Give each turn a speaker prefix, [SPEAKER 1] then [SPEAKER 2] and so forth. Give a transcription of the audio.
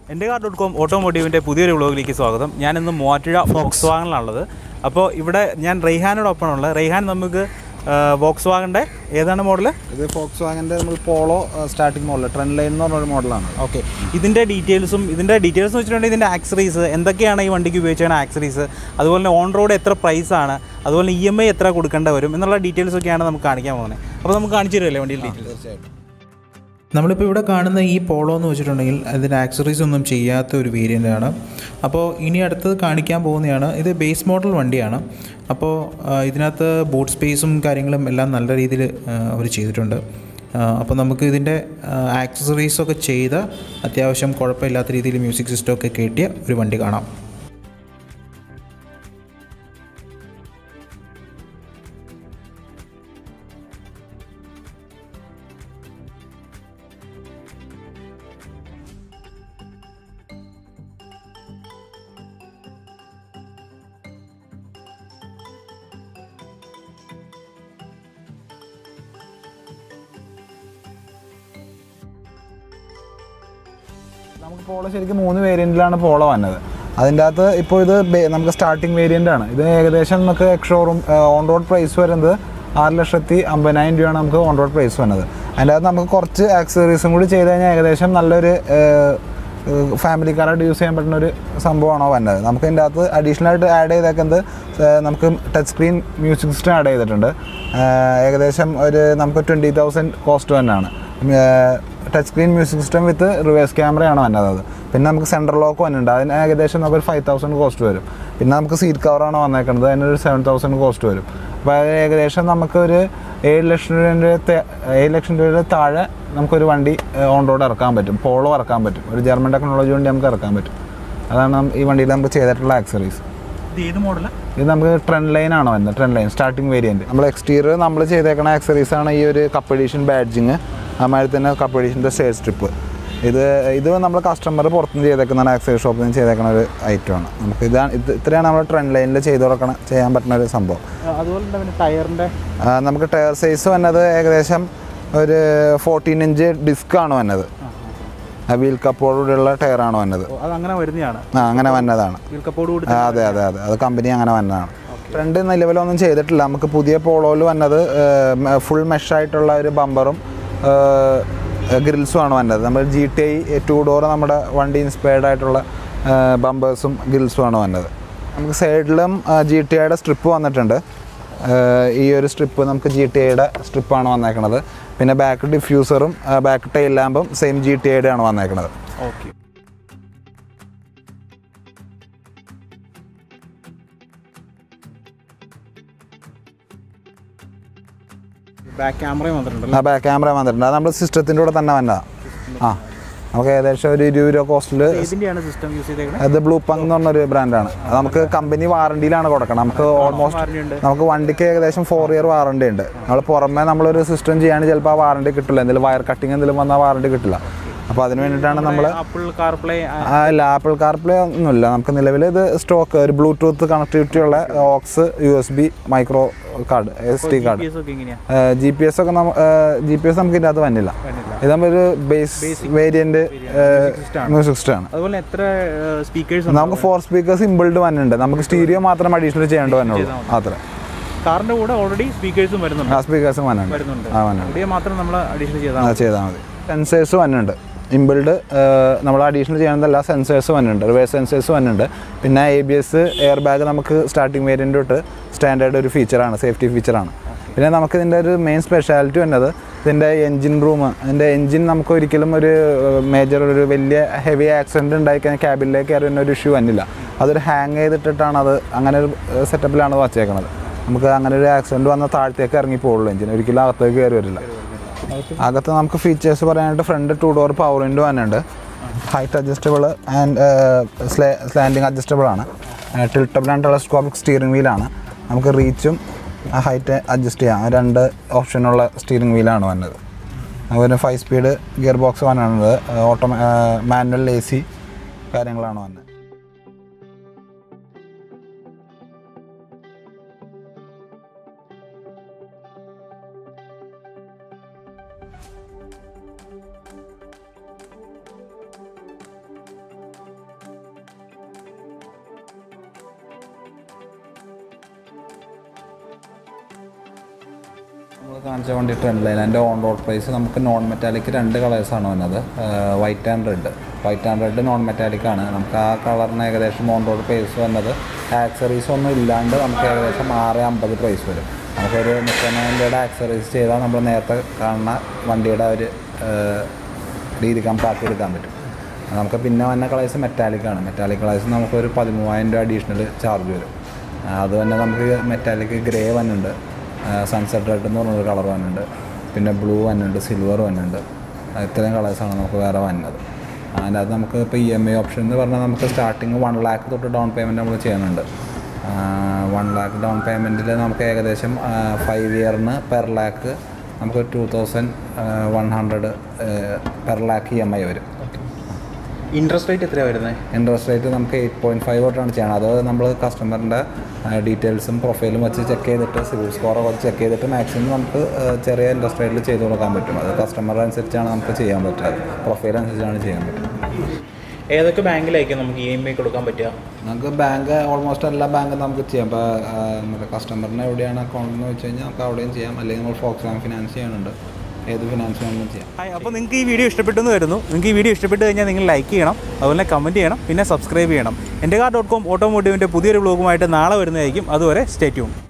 [SPEAKER 1] എൻ്റെ car dot com ഓട്ടോമോട്ടീവിൻ്റെ പുതിയൊരു വ്ളോഗിലേക്ക് സ്വാഗതം ഞാൻ ഇന്ന് മൂവാറ്റുഴ ഫോക്സ് വാഗണിലാണുള്ളത് അപ്പോൾ ഇവിടെ ഞാൻ റെയ്ഹാനോടൊപ്പമുള്ളത് റെയ്ഹാൻ നമുക്ക് വോക്സ് വാഗൻ്റെ ഏതാണ് മോഡൽ
[SPEAKER 2] ഇത് ഫോക്സ് വാഗൻ്റെ നമ്മൾ Polo starting model trend line എന്ന് പറഞ്ഞൊരു മോഡലാണ്
[SPEAKER 1] ഓക്കെ ഇതിൻ്റെ ഡീറ്റെയിൽസും ഇതിൻ്റെ ഡീറ്റെയിൽസ് എന്ന് വെച്ചിട്ടുണ്ടെങ്കിൽ ഇതിൻ്റെ ആക്സറീസ് എന്തൊക്കെയാണ് ഈ വണ്ടിക്ക് ഉപയോഗിച്ചാണ് ആക്സറീസ് അതുപോലെ തന്നെ ഓൺ റോഡ് എത്ര പ്രൈസാണ് അതുപോലെ ഇ എം ഐ എത്ര കൊടുക്കേണ്ട വരും എന്നുള്ള ഡീറ്റെയിൽസ് ഒക്കെയാണ് നമുക്ക് കാണിക്കാൻ പോകുന്നത് അപ്പോൾ നമുക്ക് കാണിച്ചു തരുമല്ലേ വണ്ടിയിൽ ഡീറ്റെയിൽസ്
[SPEAKER 2] തീർച്ചയായിട്ടും
[SPEAKER 3] നമ്മളിപ്പോൾ ഇവിടെ കാണുന്ന ഈ പോളോ എന്ന് വെച്ചിട്ടുണ്ടെങ്കിൽ അതിൻ്റെ ആക്സറീസ് ഒന്നും ചെയ്യാത്ത ഒരു വേരിയൻ്റ് ആണ് അപ്പോൾ ഇനി അടുത്തത് കാണിക്കാൻ പോകുന്നതാണ് ഇത് ബേസ് മോഡൽ വണ്ടിയാണ് അപ്പോൾ ആ, ഇതിനകത്ത് ബൂട്ട് സ്പേസും കാര്യങ്ങളും എല്ലാം നല്ല രീതിയിൽ അവർ ചെയ്തിട്ടുണ്ട് ആ, അപ്പോൾ നമുക്ക് ഇതിൻ്റെ ആക്സസറീസൊക്കെ ചെയ്ത അത്യാവശ്യം കുഴപ്പമില്ലാത്ത രീതിയിൽ മ്യൂസിക് സിസ്റ്റം ഒക്കെ കയറ്റിയ ഒരു വണ്ടി കാണാം
[SPEAKER 2] നമുക്ക് പോളോ ശരിക്കും മൂന്ന് വേരിയൻറ്റിലാണ് പോളോ വന്നത് അതിൻ്റെ അകത്ത് ഇപ്പോൾ ഇത് ബേ- നമുക്ക് സ്റ്റാർട്ടിംഗ് വേരിയൻ്റ് ആണ് ഇത് ഏകദേശം നമുക്ക് ഷോറൂം ഓൺ റോഡ് പ്രൈസ് വരുന്നത് ആറ് ലക്ഷത്തി അമ്പതിനായിരം രൂപയാണ് നമുക്ക് ഓൺ റോഡ് പ്രൈസ് വന്നത് അതിൻ്റെ അകത്ത് നമുക്ക് കുറച്ച് ആക്സസറീസും കൂടി ചെയ്ത് കഴിഞ്ഞാൽ ഏകദേശം നല്ലൊരു ഫാമിലിക്കാരായിട്ട് യൂസ് ചെയ്യാൻ പറ്റുന്ന ഒരു സംഭവമാണോ വന്നത് നമുക്ക് ഇതിൻ്റെ അകത്ത് അഡീഷണൽ ആയിട്ട് ആഡ് ചെയ്തേക്കുന്നത് ഏഹ് നമുക്ക് touch screen music system add ചെയ്തിട്ടുണ്ട് ഏഹ് ഏകദേശം ഒരു നമുക്ക് ട്വൻറ്റി തൗസൻഡ് കോസ്റ്റ് തന്നെയാണ് touch screen music system with reverse ക്യാമറയാണ് വന്നത് അത് പിന്നെ നമുക്ക് സെൻട്രൽ ലോക്ക് വന്നിട്ടുണ്ട് അതിന് ഏകദേശം നമുക്ക് ഒരു ഫൈവ് തൗസൻഡ് കോസ്റ്റ് വരും പിന്നെ നമുക്ക് സീറ്റ് കവറാണ് വന്നേക്കുന്നത് അതിനൊരു സെവൻ തൗസൻഡ് കോസ്റ്റ് വരും അപ്പോൾ അത് ഏകദേശം നമുക്കൊരു ഏഴ് ലക്ഷം രൂപയുടെ ഏഴ് ലക്ഷം രൂപയുടെ താഴെ നമുക്കൊരു വണ്ടി ഓൺ റോഡ് ഇറക്കാൻ പറ്റും പോളോ ഇറക്കാൻ പറ്റും ഒരു ജർമ്മൻ ടെക്നോളജി വണ്ടി നമുക്ക് ഇറക്കാൻ പറ്റും അതാണ് നം- ഈ വണ്ടിയിൽ നമുക്ക് ചെയ്തിട്ടുള്ള ആക്സറീസ്
[SPEAKER 1] ഇത് ഏത് മോഡലാണ്
[SPEAKER 2] ഇത് നമുക്ക് ട്രെൻഡ് ലൈൻ ആണ് വരുന്നത് ട്രെൻഡ് ലൈൻ സ്റ്റാർട്ടിംഗ് വേരിയൻറ്റ് നമ്മൾ എക്സ്റ്റീരിയർ നമ്മൾ ചെയ്തേക്കുന്ന ആക്സറീസ് ആണ് ഈ ഒരു കപ്പ് എഡീഷൻ ബാഡ്ജിങ് അതുമാതിരി തന്നെ കപ്പ് എഡീഷൻ്റെ സ്റ്റേജ് സ്ട്രിപ്പ് ഇത് ഇത് നമ്മൾ കസ്റ്റമർ പുറത്തുനിന്ന് ചെയ്തേക്കുന്ന ആക്സറി ഷോപ്പിൽ നിന്ന് ചെയ്തേക്കുന്ന ഒരു ഐറ്റമാണ് നമുക്ക് ഇതാണ് ഇത് ഇത്രയാണ് നമ്മൾ ട്രെൻഡ് ലൈനിൽ ചെയ്ത് കൊടുക്കണം ചെയ്യാൻ പറ്റുന്ന ഒരു സംഭവം
[SPEAKER 1] അതുപോലെ തന്നെ പിന്നെ ടയറിൻ്റെ
[SPEAKER 2] ആ, നമുക്ക് ടയർ സൈസ് വന്നത് ഏകദേശം ഒരു ഫോർട്ടീൻ ഇഞ്ച് ഡിസ്ക് ആണ് വന്നത് വീൽ കപ്പോടുകൂടിയുള്ള ടയറാണ് വന്നത്
[SPEAKER 1] അത് അങ്ങനെ വരുന്നതാണ്
[SPEAKER 2] ആ അങ്ങനെ വന്നതാണ്
[SPEAKER 1] വിൽക്കപ്പോട് കൂടി
[SPEAKER 2] ആ, അതെ അതെ അതെ അത് കമ്പനി അങ്ങനെ വന്നതാണ് ഫ്രണ്ട് നിലവിലൊന്നും ചെയ്തിട്ടില്ല നമുക്ക് പുതിയ പോളോയിൽ വന്നത് ഫുൾ മെഷായിട്ടുള്ള ഒരു ബമ്പറും ഗ്രിൽസും ആണ് വന്നത് നമ്മൾ G T I two door നമ്മുടെ വണ്ടി ഇൻസ്പയർഡ് ആയിട്ടുള്ള ബമ്പേഴ്സും ഗ്രിൽസും ആണ് വന്നത് നമുക്ക് സൈഡിലും ജി ടി ഐയുടെ സ്ട്രിപ്പ് വന്നിട്ടുണ്ട് ഏഹ് ഈ ഒരു സ്ട്രിപ്പ് നമുക്ക് ജി ടി ഐയുടെ സ്ട്രിപ്പാണ് വന്നേക്കുന്നത് പിന്നെ ബാക്ക് ഡിഫ്യൂസറും ബാക്ക് ടൈൽ ലാമ്പും സെയിം ജി ടി ഐയുടെ ആണ് വന്നേക്കുന്നത്
[SPEAKER 1] ഓക്കെ ബാക്ക് ക്യാമറയും വന്നിട്ടുണ്ടല്ലോ
[SPEAKER 2] ആ ബാക്ക് ക്യാമറ വന്നിട്ടുണ്ട് അത് നമ്മുടെ സിസ്റ്റത്തിൻ്റെ കൂടെ തന്നെ വന്നതാണ് ആ നമുക്ക് ഏകദേശം ഒരു ഇരുപത് രൂപ കോസ്റ്റിൽ
[SPEAKER 1] ഇതിൻ്റെയാണ് സിസ്റ്റം യൂസ് ചെയ്തേക്കുന്നത്
[SPEAKER 2] അത് ബ്ലൂ പങ് എന്ന് പറഞ്ഞൊരു ബ്രാൻഡാണ് അത് നമുക്ക് കമ്പനി വാറണ്ടിയിലാണ് കൊടുക്കണം നമുക്ക് ഓൾമോസ്റ്റ്
[SPEAKER 1] വാറണ്ടി ഉണ്ട്
[SPEAKER 2] നമുക്ക് വണ്ടിക്ക് ഏകദേശം ഫോർ ഇയർ വാറണ്ടി ഉണ്ട് നമ്മൾ പുറമെ നമ്മളൊരു സിസ്റ്റം ചെയ്യുകയാണെങ്കിൽ ചിലപ്പോൾ ആ വാറണ്ടി കിട്ടില്ല എന്തെങ്കിലും വയർ കട്ടിങ് എന്തെങ്കിലും വന്നാൽ വാറണ്ടി കിട്ടില്ല അപ്പോൾ അതിന് വേണ്ടിയിട്ടാണ് നമ്മൾ
[SPEAKER 1] ആപ്പിൾ കാർപ്ലേ
[SPEAKER 2] ഇല്ല ആപ്പിൾ കാർപ്ലേ ഒന്നുമില്ല നമുക്ക് നിലവിൽ ഇത് സ്റ്റോക്ക് ഒരു ബ്ലൂടൂത്ത് കണക്ടിവിറ്റി ഉള്ള aux U S B micro card S D card
[SPEAKER 1] ഒക്കെ എങ്ങനെയാ
[SPEAKER 2] ജി പി എസ് ഒക്കെ ജി പി എസ് നമുക്ക് ഇതിനകത്ത് വന്നില്ല ഇത് നമ്മളൊരു ബേസ് വേരിയന്റ് മ്യൂസിക് സിസ്റ്റം ആണ്
[SPEAKER 1] അതുപോലെ എത്ര സ്പീക്കേഴ്സ്
[SPEAKER 2] നമുക്ക് ഫോർ സ്പീക്കേഴ്സ് ഇമ്പിൾഡ് വന്നിട്ടുണ്ട് നമുക്ക് സ്റ്റീരിയോ മാത്രം അഡീഷണൽ ചെയ്യേണ്ടി വന്നുള്ളൂ അത്ര
[SPEAKER 1] കാറിന്റെ കൂടെ ഓൾറെഡി സ്പീക്കേഴ്സും വരുന്നുണ്ട്
[SPEAKER 2] ആ സ്പീക്കേഴ്സും വന്നിട്ടുണ്ട്
[SPEAKER 1] വരുന്നുണ്ട്
[SPEAKER 2] ആ വന്നിട്ടുണ്ട്
[SPEAKER 1] ഓഡിയോ മാത്രം നമ്മൾ അഡീഷണൽ ചെയ്താൽ
[SPEAKER 2] അത് ചെയ്താൽ മതി സെൻസേഴ്സ് വന്നിട്ടുണ്ട് ഇമ്പിൾഡ് നമ്മൾ അഡീഷണൽ ചെയ്യുന്നതല്ല സെൻസേഴ്സ് വന്നിട്ടുണ്ട് റിവേഴ്സ് സെൻസേഴ്സ് വന്നിട്ടുണ്ട് പിന്നെ A B S airbag നമുക്ക് സ്റ്റാർട്ടിങ് വേരിയൻ്റ് തൊട്ട് സ്റ്റാൻഡേർഡ് ഒരു ഫീച്ചറാണ് സേഫ്റ്റി ഫീച്ചറാണ് പിന്നെ നമുക്ക് ഇതിൻ്റെ ഒരു മെയിൻ സ്പെഷ്യാലിറ്റി വന്നത് ഇതിൻ്റെ എൻജിൻ റൂം അതിൻ്റെ എൻജിൻ നമുക്ക് ഒരിക്കലും ഒരു മേജർ ഒരു വലിയ ഹെവി ആക്സിഡൻറ്റ് ഉണ്ടായിക്കഴിഞ്ഞാൽ ക്യാബിനിലേക്ക് കയറി വരുന്ന ഒരു ഇഷ്യൂ വന്നില്ല അതൊരു ഹാങ് ചെയ്തിട്ടിട്ടാണ് അത് അങ്ങനെ ഒരു സെറ്റപ്പിലാണ് വച്ചേക്കുന്നത് നമുക്ക് അങ്ങനെ ഒരു ആക്സിഡൻറ്റ് വന്നാൽ താഴത്തേക്ക് ഇറങ്ങി പോകുള്ളൂ എഞ്ചിൻ ഒരിക്കലും അകത്തേക്ക് കയറി വരില്ല അകത്ത് നമുക്ക് ഫീച്ചേഴ്സ് പറയാനായിട്ട് front two door power window തന്നെയുണ്ട് height adjustable and slanting adjustable ആണ് ടിൽട്ടബിൾ ആൻഡ് ടെലസ്കോപ്പിക് സ്റ്റിയറിംഗ് വീലാണ് നമുക്ക് റീച്ചും ഹൈറ്റ് അഡ്ജസ്റ്റ് ചെയ്യാം രണ്ട് ഓപ്ഷനുള്ള സ്റ്റിയറിംഗ് വീലാണ് വന്നത് അതുപോലെ ഫൈവ് സ്പീഡ് ഗിയർ ബോക്സ് വന്നത് ഓട്ടോ മാനുവൽ എ സി കാര്യങ്ങളാണ് വന്നത് കാണിച്ച വണ്ടി ട്രെൻഡ് ലൈൻ അതിൻ്റെ ഓൺ റോഡ് പ്രൈസ് നമുക്ക് നോൺ മെറ്റാലിക് രണ്ട് കളേഴ്സാണ് വന്നത് white and red white and red non metallic ആണ് നമുക്ക് ആ കളറിന് ഏകദേശം ഓൺ റോഡ് പ്രൈസ് വന്നത് ആക്സറീസ് ഒന്നും ഇല്ലാണ്ട് നമുക്ക് ഏകദേശം ആറ് അമ്പത് പ്രൈസ് വരും നമുക്കൊരു മുപ്പതിനായിരം രൂപയുടെ ആക്സറീസ് ചെയ്താൽ നമ്മൾ നേരത്തെ കാണുന്ന വണ്ടിയുടെ ഒരു രീതിക്ക് നമുക്ക് ആക്കിയെടുക്കാൻ പറ്റും നമുക്ക് പിന്നെ വന്ന കളേഴ്സ് മെറ്റാലിക് ആണ് മെറ്റാലിക് കളേഴ്സ് നമുക്കൊരു പതിമൂവായിരം രൂപ അഡീഷണൽ ചാർജ് വരും ആ, അത് തന്നെ നമുക്ക് മെറ്റാലിക് ഗ്രേ വന്നുണ്ട് സൺസെറ്റ് റെഡ് എന്ന് പറഞ്ഞൊരു കളർ വന്നുണ്ട് പിന്നെ ബ്ലൂ വന്നുണ്ട് സിൽവർ വന്നുണ്ട് ആ, ഇത്രയും കളേഴ്സാണ് നമുക്ക് വേറെ വന്നത് അതിൻ്റെ അത് നമുക്ക് ഇപ്പോൾ ഇ എം ഐ ഓപ്ഷൻ എന്ന് പറഞ്ഞാൽ നമുക്ക് സ്റ്റാർട്ടിങ് വൺ ലാക്ക് തൊട്ട് ഡൗൺ പേയ്മെൻറ്റ് നമ്മൾ ചെയ്യുന്നുണ്ട് വൺ ലാക്ക് ഡൗൺ പേയ്മെൻറ്റിൽ നമുക്ക് ഏകദേശം ഫൈവ് ഇയറിന് പെർ ലാക്ക് നമുക്ക് two thousand one hundred per lakh E M I വരും
[SPEAKER 1] ഇൻട്രസ്റ്റ് റേറ്റ് എത്രയാണ് വരുന്നത്
[SPEAKER 2] ഇൻട്രസ്റ്റ് റേറ്റ് നമുക്ക് എയ്റ്റ് പോയിൻറ്റ് ഫൈവ് തൊട്ടാണ് ചെയ്യണം അത് നമ്മൾ കസ്റ്റമറിൻ്റെ ഡീറ്റെയിൽസും പ്രൊഫൈലും വെച്ച് ചെക്ക് ചെയ്തിട്ട് സിവിൽ സ്കോറൊക്കെ വെച്ച് ചെക്ക് ചെയ്തിട്ട് മാക്സിമം നമുക്ക് ആ, ചെറിയ ഇൻട്രസ്റ്റ് റേറ്റിൽ ചെയ്ത് കൊടുക്കാൻ പറ്റും അത് കസ്റ്റമർ അനുസരിച്ചാണ് നമുക്ക് ചെയ്യാൻ പറ്റുക പ്രൊഫൈൽ അനുസരിച്ചാണ് ചെയ്യാൻ പറ്റുക
[SPEAKER 1] ഏതൊക്കെ ബാങ്കിലായിരിക്കും നമുക്ക് ഇ എം ഐ കൊടുക്കാൻ പറ്റുക
[SPEAKER 2] നമുക്ക് ബാങ്ക് ഓൾമോസ്റ്റ് എല്ലാ ബാങ്കും നമുക്ക് ചെയ്യാം ഇപ്പോൾ നമ്മുടെ കസ്റ്റമറിന് എവിടെയാണ് അക്കൗണ്ട് എന്ന് വെച്ച് കഴിഞ്ഞാൽ നമുക്ക് അവിടെയും ചെയ്യാം അല്ലെങ്കിൽ നമ്മൾ ഫോക്സ് ബാങ്ക് ഫിനാൻസ് ചെയ്യുന്നുണ്ട് ഏത് ഫിനാൻസ് വേണമെങ്കിലും ചെയ്യാം
[SPEAKER 1] ഹായ് അപ്പോൾ നിങ്ങൾക്ക് ഈ വീഡിയോ ഇഷ്ടപ്പെട്ടു എന്ന് വരുന്നു നിങ്ങൾക്ക് ഈ വീഡിയോ ഇഷ്ടപ്പെട്ട് കഴിഞ്ഞാൽ നിങ്ങൾ ലൈക്ക് ചെയ്യണം അതുപോലെ കമൻറ്റ് ചെയ്യണം പിന്നെ സബ്സ്ക്രൈബ് ചെയ്യണം എൻ്റെ കാർ ഡോട്ട് കോം ഓട്ടോമോട്ടീവിൻ്റെ പുതിയൊരു ബ്ലോഗുമായിട്ട് നാളെ വരുന്നതായിരിക്കും അതുവരെ സ്റ്റേ ട്യൂൺ